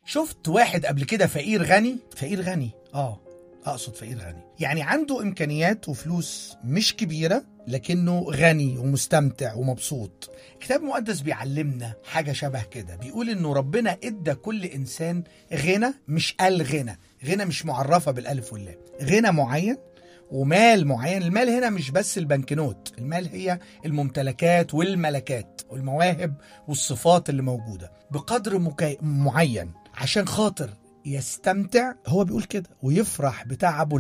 شفت واحد قبل كده فقير غني فقير غني اه اقصد فقير غني يعني عنده امكانيات وفلوس مش كبيره لكنه غني ومستمتع ومبسوط كتاب مقدس بيعلمنا حاجه شبه كده بيقول انه ربنا ادى كل انسان غنى مش الغنى غنى مش معرفه بالالف واللام غنى معين ومال معين المال هنا مش بس البنكنوت المال هي الممتلكات والملكات والمواهب والصفات اللي موجودة بقدر مكي... معين عشان خاطر يستمتع هو بيقول كده ويفرح بتعبه